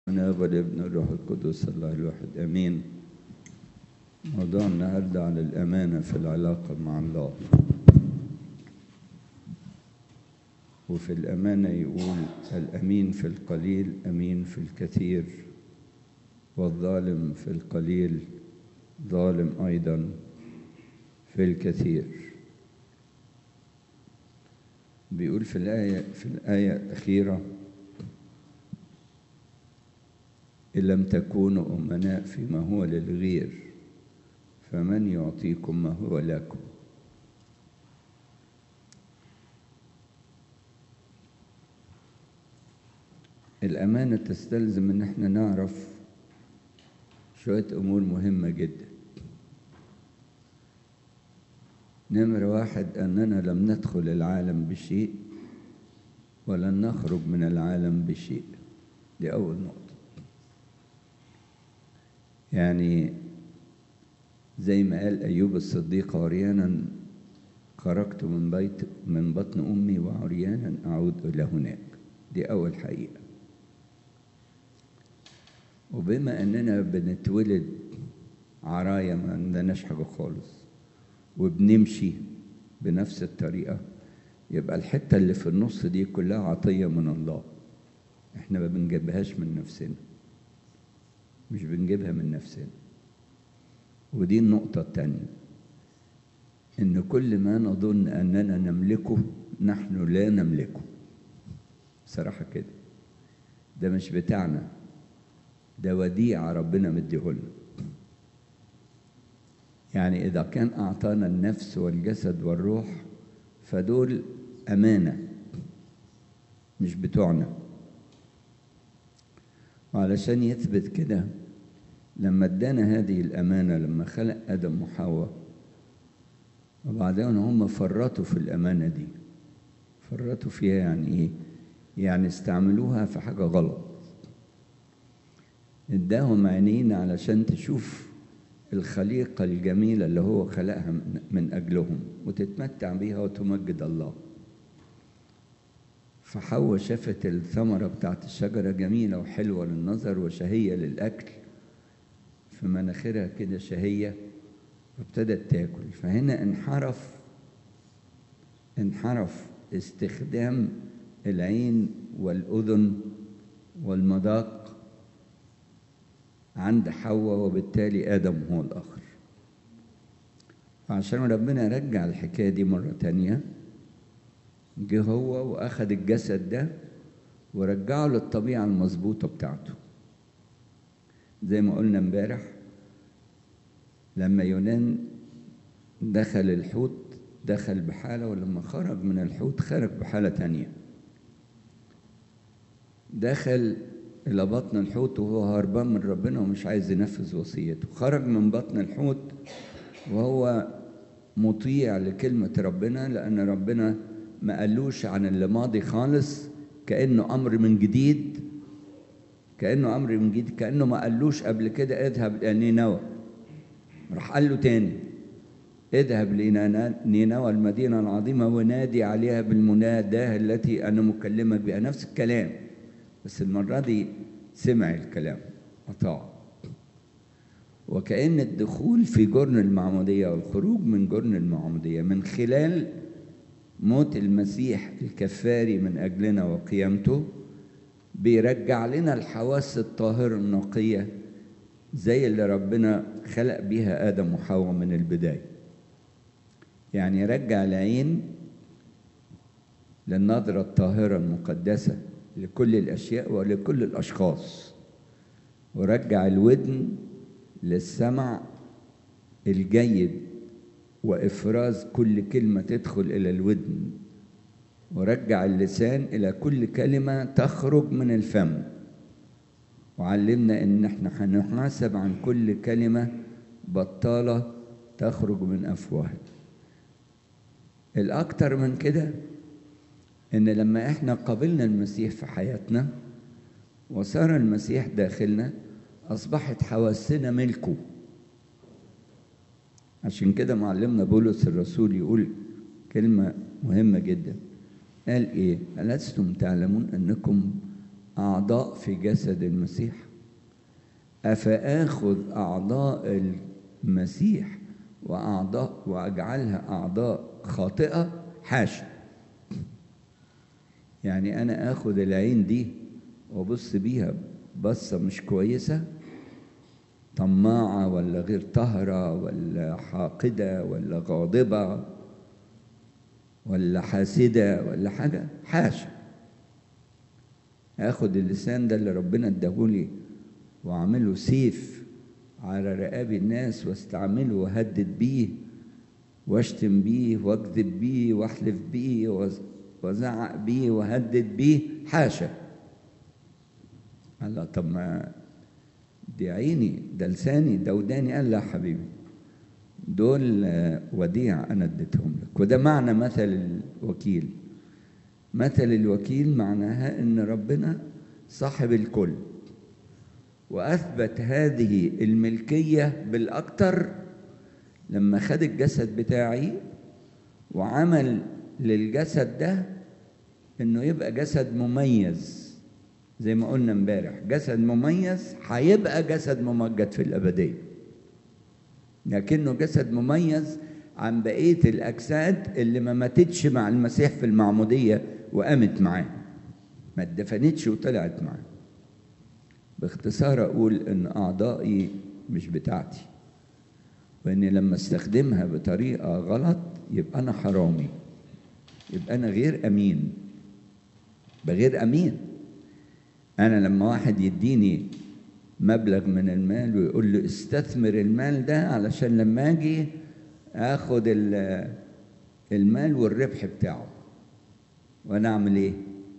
من الاب والابن والروح القدس الله الواحد امين موضوع النهارده عن الامانه في العلاقه مع الله وفي الامانه يقول الامين في القليل امين في الكثير والظالم في القليل ظالم ايضا في الكثير بيقول في الايه في الايه الاخيره إن لم تكونوا أمناء فيما هو للغير فمن يعطيكم ما هو لكم الأمانة تستلزم إن احنا نعرف شوية أمور مهمة جدا نمرة واحد أننا لم ندخل العالم بشيء ولن نخرج من العالم بشيء دي أول نقطة يعني زي ما قال أيوب الصديق عريانا خرجت من بيت من بطن أمي وعريانا أعود إلى هناك دي أول حقيقة وبما أننا بنتولد عرايا ما عندناش حاجة خالص وبنمشي بنفس الطريقة يبقى الحتة اللي في النص دي كلها عطية من الله احنا ما بنجيبهاش من نفسنا مش بنجيبها من نفسنا ودي النقطة التانية إن كل ما نظن أننا نملكه نحن لا نملكه صراحة كده ده مش بتاعنا ده وديعة ربنا مديهولنا يعني إذا كان أعطانا النفس والجسد والروح فدول أمانة مش بتوعنا وعلشان يثبت كده لما ادانا هذه الأمانة لما خلق آدم وحواء وبعدين هم فرطوا في الأمانة دي فرطوا فيها يعني إيه؟ يعني استعملوها في حاجة غلط اداهم عينين علشان تشوف الخليقة الجميلة اللي هو خلقها من أجلهم وتتمتع بيها وتمجد الله فحواء شافت الثمرة بتاعت الشجرة جميلة وحلوة للنظر وشهية للأكل في مناخيرها كده شهية وابتدت تاكل فهنا انحرف انحرف استخدام العين والأذن والمذاق عند حواء وبالتالي آدم هو الآخر فعشان ربنا رجع الحكاية دي مرة تانية جه هو واخد الجسد ده ورجعه للطبيعه المظبوطه بتاعته زي ما قلنا امبارح لما يونان دخل الحوت دخل بحاله ولما خرج من الحوت خرج بحاله تانية دخل الى بطن الحوت وهو هربان من ربنا ومش عايز ينفذ وصيته خرج من بطن الحوت وهو مطيع لكلمه ربنا لان ربنا ما قالوش عن اللي ماضي خالص كأنه أمر من جديد كأنه أمر من جديد كأنه ما قالوش قبل كده اذهب إلى نينوى راح قال له تاني اذهب لنينوى المدينة العظيمة ونادي عليها بالمناداة التي أنا مكلمك بها نفس الكلام بس المرة دي سمع الكلام أطاع وكأن الدخول في جرن المعمودية والخروج من جرن المعمودية من خلال موت المسيح الكفاري من أجلنا وقيامته بيرجع لنا الحواس الطاهرة النقية زي اللي ربنا خلق بيها آدم وحواء من البداية يعني يرجع العين للنظرة الطاهرة المقدسة لكل الأشياء ولكل الأشخاص ورجع الودن للسمع الجيد وإفراز كل كلمة تدخل إلى الودن ورجع اللسان إلى كل كلمة تخرج من الفم وعلمنا إن إحنا هنحاسب عن كل كلمة بطالة تخرج من أفواهنا الأكتر من كده إن لما إحنا قبلنا المسيح في حياتنا وصار المسيح داخلنا أصبحت حواسنا ملكه عشان كده معلمنا بولس الرسول يقول كلمة مهمة جدا قال إيه؟ ألستم تعلمون أنكم أعضاء في جسد المسيح أفآخذ أعضاء المسيح وأعضاء وأجعلها أعضاء خاطئة حاشا يعني أنا آخذ العين دي وأبص بيها بصة مش كويسة طماعة ولا غير طهرة ولا حاقدة ولا غاضبة ولا حاسدة ولا حاجة حاشا اخد اللسان ده اللي ربنا اداهولي واعمله سيف على رقاب الناس واستعمله واهدد بيه واشتم بيه واكذب بيه واحلف بيه وازعق بيه واهدد بيه حاشا قال لا طب ما دي عيني ده لساني ده وداني قال لا حبيبي دول وديع انا اديتهم لك وده معنى مثل الوكيل مثل الوكيل معناها ان ربنا صاحب الكل واثبت هذه الملكيه بالاكثر لما خد الجسد بتاعي وعمل للجسد ده انه يبقى جسد مميز زي ما قلنا امبارح جسد مميز هيبقى جسد ممجد في الابديه لكنه جسد مميز عن بقيه الاجساد اللي ما ماتتش مع المسيح في المعموديه وقامت معاه ما اتدفنتش وطلعت معاه باختصار اقول ان اعضائي مش بتاعتي واني لما استخدمها بطريقه غلط يبقى انا حرامي يبقى انا غير امين بغير امين انا لما واحد يديني مبلغ من المال ويقول لي استثمر المال ده علشان لما اجي اخد المال والربح بتاعه وانا اعمل ايه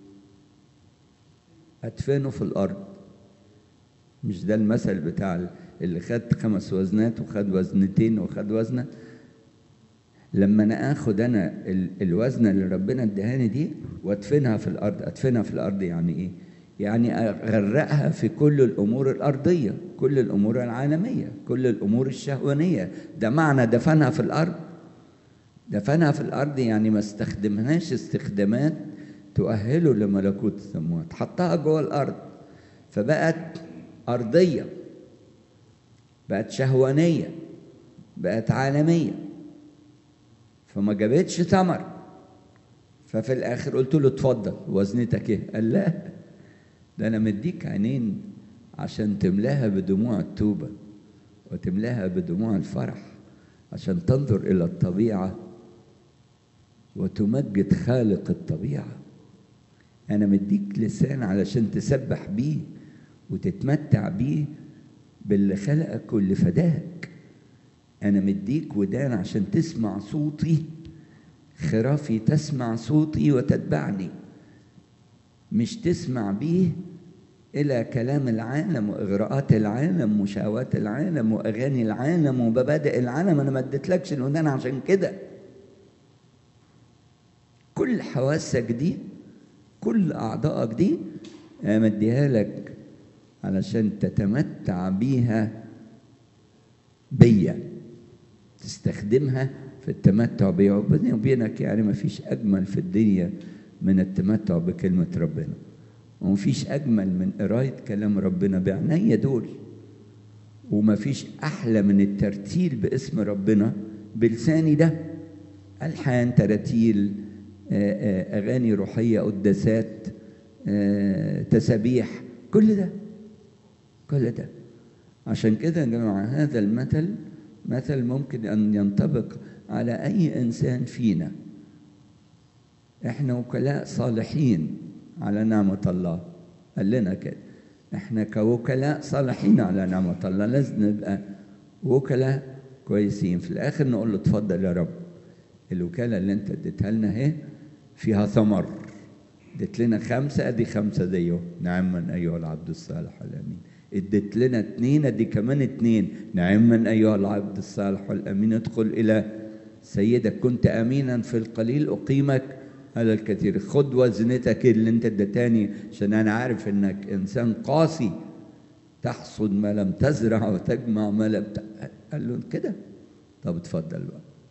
ادفنه في الارض مش ده المثل بتاع اللي خد خمس وزنات وخد وزنتين وخد وزنه لما انا اخد انا الوزنه اللي ربنا ادهاني دي وادفنها في الارض ادفنها في الارض يعني ايه يعني اغرقها في كل الامور الارضيه كل الامور العالميه كل الامور الشهوانيه ده معنى دفنها في الارض دفنها في الارض يعني ما استخدمهاش استخدامات تؤهله لملكوت السماوات حطها جوه الارض فبقت ارضيه بقت شهوانيه بقت عالميه فما جابتش ثمر ففي الاخر قلت له اتفضل وزنتك ايه قال لا ده انا مديك عينين عشان تملاها بدموع التوبه وتملاها بدموع الفرح عشان تنظر الى الطبيعه وتمجد خالق الطبيعه انا مديك لسان علشان تسبح بيه وتتمتع بيه باللي خلقك واللي فداك انا مديك ودان عشان تسمع صوتي خرافي تسمع صوتي وتتبعني مش تسمع بيه إلى كلام العالم وإغراءات العالم وشهوات العالم وأغاني العالم ومبادئ العالم أنا ما اديتلكش الودان عشان كده كل حواسك دي كل أعضائك دي مديها لك علشان تتمتع بيها بيا تستخدمها في التمتع بيا وبيني وبينك يعني ما فيش أجمل في الدنيا من التمتع بكلمة ربنا ومفيش أجمل من قراية كلام ربنا بعناية دول ومفيش أحلى من الترتيل باسم ربنا بلساني ده ألحان تراتيل أغاني روحية قداسات تسابيح كل ده كل ده عشان كده يا جماعة هذا المثل مثل ممكن أن ينطبق على أي إنسان فينا احنا وكلاء صالحين على نعمة الله قال لنا كده احنا كوكلاء صالحين على نعمة الله لازم نبقى وكلاء كويسين في الاخر نقول له اتفضل يا رب الوكالة اللي انت اديتها لنا اهي فيها ثمر اديت لنا خمسة ادي خمسة زيه نعما ايها العبد الصالح الامين اديت لنا اتنين ادي كمان اتنين نعما ايها العبد الصالح الامين ادخل الى سيدك كنت امينا في القليل اقيمك على الكثير خد وزنتك اللي انت اديتاني عشان انا عارف انك انسان قاسي تحصد ما لم تزرع وتجمع ما لم ت... قال له كده طب اتفضل بقى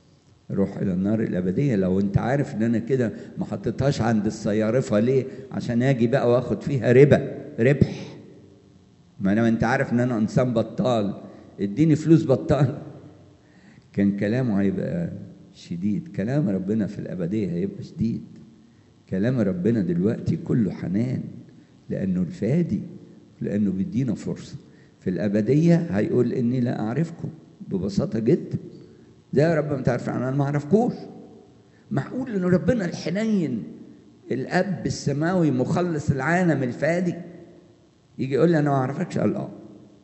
روح الى النار الابديه لو انت عارف ان انا كده ما حطيتهاش عند الصيارفه ليه عشان اجي بقى واخد فيها ربا ربح ما انا انت عارف ان انا انسان بطال اديني فلوس بطال كان كلامه هيبقى شديد كلام ربنا في الابديه هيبقى شديد كلام ربنا دلوقتي كله حنان لانه الفادي لانه بيدينا فرصه في الابديه هيقول اني لا اعرفكم ببساطه جدا ده يا رب ما تعرف انا ما اعرفكوش معقول ان ربنا الحنين الاب السماوي مخلص العالم الفادي يجي يقول لي انا ما اعرفكش قال اه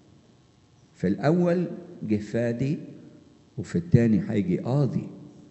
في الاول جه فادي وفي الثاني هيجي قاضي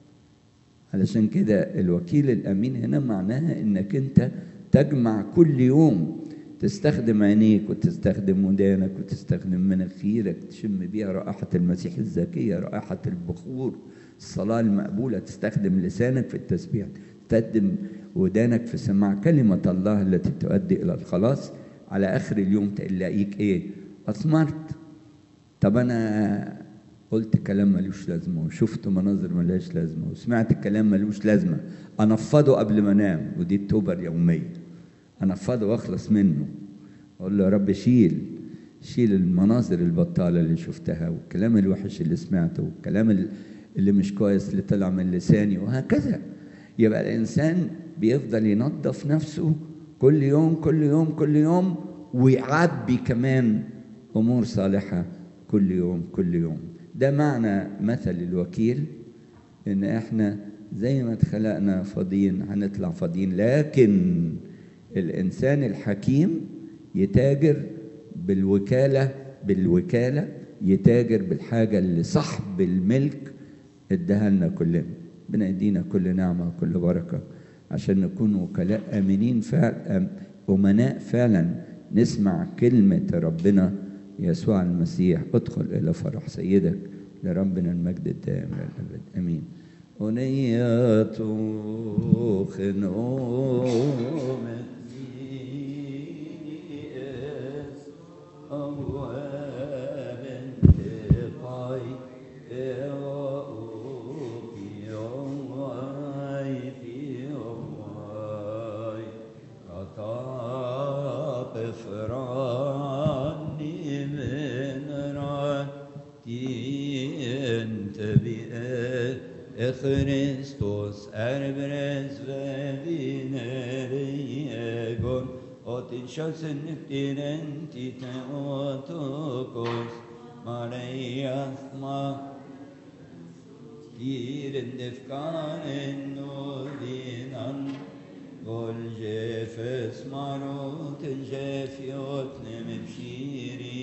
علشان كده الوكيل الامين هنا معناها انك انت تجمع كل يوم تستخدم عينيك وتستخدم ودانك وتستخدم مناخيرك تشم بيها رائحة المسيح الزكية رائحة البخور الصلاة المقبولة تستخدم لسانك في التسبيح تقدم ودانك في سماع كلمة الله التي تؤدي إلى الخلاص على آخر اليوم تلاقيك إيه أثمرت طب أنا قلت كلام ملوش لازمة وشفت مناظر ملهاش لازمة وسمعت كلام ملوش لازمة أنفضه قبل ما أنام ودي التوبة اليومية انفضه واخلص منه اقول له يا رب شيل شيل المناظر البطاله اللي شفتها والكلام الوحش اللي سمعته والكلام اللي مش كويس اللي طلع من لساني وهكذا يبقى الانسان بيفضل ينظف نفسه كل يوم كل يوم كل يوم ويعبي كمان امور صالحه كل يوم كل يوم ده معنى مثل الوكيل ان احنا زي ما اتخلقنا فاضيين هنطلع فاضيين لكن الإنسان الحكيم يتاجر بالوكالة بالوكالة يتاجر بالحاجة اللي صاحب الملك اداها لنا كلنا ربنا يدينا كل نعمة وكل بركة عشان نكون وكلاء آمنين فعلا أمناء فعلا نسمع كلمة ربنا يسوع المسيح ادخل إلى فرح سيدك لربنا المجد الدائم للأبد آمين أنية خنومت Christus erbres vevineregon och till kötsen identite otokos Marias ma Kiren defkaren nodinan Gol jefes marot jefjot nemepshiri